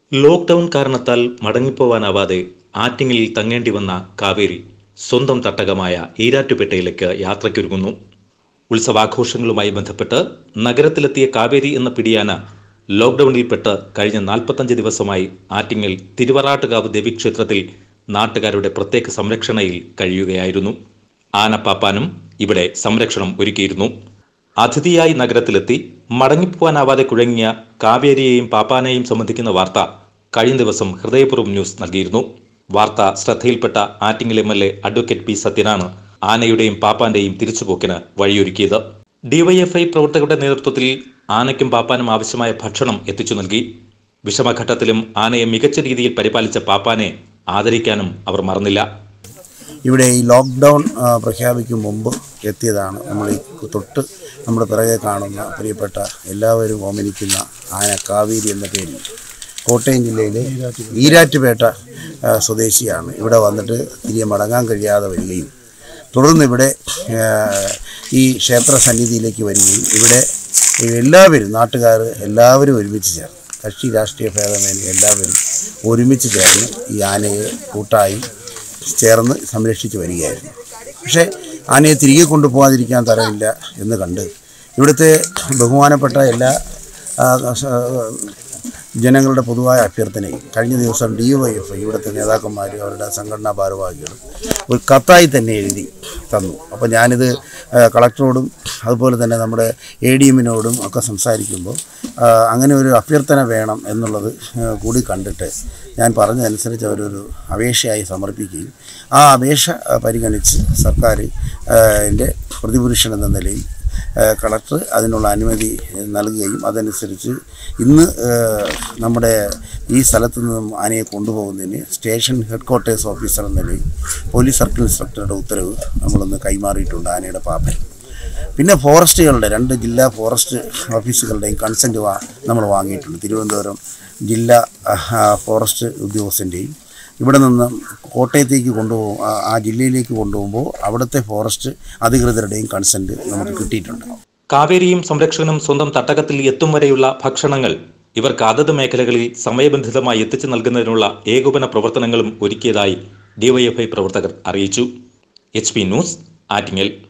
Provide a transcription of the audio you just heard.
lockdown കാരണത്താൽ മടങ്ങിപ്പോവാനാവാതെ ആറ്റിങ്ങലിൽ തങ്ങേണ്ടി വന്ന കാവേരി സ്വന്തം തട്ടകമായ ഈരാറ്റുപേട്ടയിലേക്ക് യാത്രയ്ക്കൊരുങ്ങുന്നു ഉത്സവാഘോഷങ്ങളുമായി ബന്ധപ്പെട്ട് നഗരത്തിലെത്തിയ കാവേരി എന്ന പിടിയാന ലോക്ക്ഡൌണിൽപ്പെട്ട് കഴിഞ്ഞ നാൽപ്പത്തഞ്ച് ദിവസമായി ആറ്റിങ്ങൽ തിരുവറാട്ടുകാവ് ദേവീക്ഷേത്രത്തിൽ നാട്ടുകാരുടെ പ്രത്യേക സംരക്ഷണയിൽ കഴിയുകയായിരുന്നു ആനപ്പാപ്പാനും ഇവിടെ സംരക്ഷണം ഒരുക്കിയിരുന്നു അതിഥിയായി നഗരത്തിലെത്തി മടങ്ങിപ്പോവാനാവാതെ കുഴങ്ങിയ കാവേരിയെയും പാപ്പാനെയും സംബന്ധിക്കുന്ന വാർത്ത കഴിഞ്ഞ ദിവസം ഹൃദയപൂർവ്വം ന്യൂസ് നൽകിയിരുന്നു വാർത്ത ശ്രദ്ധയിൽപ്പെട്ട Attingal M L A advocate P സത്യനാണ് ആനയുടെയും പാപ്പാന്റെയും തിരിച്ചുപോക്കിന് വഴിയൊരുക്കിയത് ഡിവൈഎഫ്ഐ പ്രവർത്തകരുടെ നേതൃത്വത്തിൽ ആനയ്ക്കും പാപ്പാനും ആവശ്യമായ ഭക്ഷണം എത്തിച്ചു നൽകി വിഷമഘട്ടത്തിലും ആനയെ മികച്ച രീതിയിൽ പരിപാലിച്ച പാപ്പാനെ ആദരിക്കാനും അവർ മറന്നില്ല ഇവിടെ ഈ ലോക്ക്ഡൗൺ ആ, പ്രഖ്യാപിക്കും മുമ്പ് എത്തിയതാണ് നമ്മൾ ഈ തൊട്ട് നമ്മുടെ പിറകെ കാണുന്ന പ്രിയപ്പെട്ട എല്ലാവരും ഓമനിക്കുന്ന ആന കാവേരി എന്ന പേരിൽ കോട്ടയം ജില്ലയിലെ ഈരാറ്റുപേട്ട ആ, സ്വദേശിയാണ് ഇവിടെ വന്നിട്ട് തിരികെ മടങ്ങാൻ കഴിയാതെ വരികയും തുടർന്ന് ഇവിടെ ആ, ഈ ക്ഷേത്ര സന്നിധിയിലേക്ക് വരികയും ഇവിടെ എല്ലാവരും നാട്ടുകാർ എല്ലാവരും ഒരുമിച്ച് ചേർന്ന് കക്ഷി രാഷ്ട്രീയ ഭേദമേന്യേ എല്ലാവരും ഒരുമിച്ച് ചേർന്ന് ഈ ആനയെ കൂട്ടായി ചേർന്ന് സംരക്ഷിച്ച് വരികയായിരുന്നു പക്ഷേ ആനയെ തിരികെ കൊണ്ടുപോകാതിരിക്കാൻ തരമില്ല എന്ന് കണ്ട് ഇവിടുത്തെ ബഹുമാനപ്പെട്ട എല്ലാ ആ, സ- ജനങ്ങളുടെ പൊതുവായ അഭ്യർത്ഥനയും കഴിഞ്ഞ ദിവസം ഡി വൈ എഫ് ഇവിടുത്തെ നേതാക്കന്മാരും അവരുടെ സംഘടനാ ഭാരവാഹികളും ഒരു കത്തായി തന്നെ എഴുതി തന്നു അപ്പോൾ ഞാനിത് ആ, കളക്ടറോടും അതുപോലെ തന്നെ നമ്മുടെ എ ഡി എമ്മിനോടും ഒക്കെ സംസാരിക്കുമ്പോൾ ആ, അങ്ങനെ ഒരു അഭ്യർത്ഥന വേണം എന്നുള്ളത് ആ, കൂടി കണ്ടിട്ട് ഞാൻ പറഞ്ഞതനുസരിച്ച് അവരൊരു അപേക്ഷയായി സമർപ്പിക്കുകയും ആ അപേക്ഷ ആ, പരിഗണിച്ച് സർക്കാർ എൻ്റെ പ്രതിപുരുഷൻ എന്ന നിലയിൽ ആ, കളക്ടർ അതിനുള്ള അനുമതി നൽകുകയും അതനുസരിച്ച് ഇന്ന് ആ, നമ്മുടെ ഈ സ്ഥലത്ത് നിന്നും ആനയെ കൊണ്ടുപോകുന്നതിന് സ്റ്റേഷൻ ഹെഡ് ക്വാർട്ടേഴ്സ് ഓഫീസർ എന്ന നിലയിൽ പോലീസ് സർക്കിൾ ഇൻസ്പെക്ടറുടെ ഉത്തരവ് നമ്മളൊന്ന് കൈമാറിയിട്ടുണ്ട് ആനയുടെ പാപ്പൻ പിന്നെ ഫോറസ്റ്റുകളുടെ രണ്ട് ജില്ലാ ഫോറസ്റ്റ് ഓഫീസുകളുടെയും കൺസെൻറ്റ് വാ നമ്മൾ വാങ്ങിയിട്ടുണ്ട് തിരുവനന്തപുരം ജില്ലാ ആ, ഫോറസ്റ്റ് ഉദ്യോഗസ്ഥൻ്റെയും ഇവിടെ നിന്ന് കോട്ടയത്തേക്ക് കൊണ്ടുപോകും ആ- ആ ജില്ലയിലേക്ക് കൊണ്ടുപോകുമ്പോൾ അവിടുത്തെ ഫോറസ്റ്റ് അധികൃതരുടെയും കൺസെൻറ്റ് നമുക്ക് കിട്ടിയിട്ടുണ്ട് കാവേരിയും സംരക്ഷകനും സ്വന്തം തട്ടകത്തിൽ എത്തും വരെയുള്ള ഭക്ഷണങ്ങൾ ഇവർക്ക് അതത് മേഖലകളിൽ സമയബന്ധിതമായി എത്തിച്ചു നൽകുന്നതിനുള്ള ഏകോപന പ്രവർത്തനങ്ങളും ഒരുക്കിയതായി ഡിവൈഎഫ്ഐ പ്രവർത്തകർ അറിയിച്ചു എച്ച് പി ന്യൂസ് ആറ്റിങ്ങൽ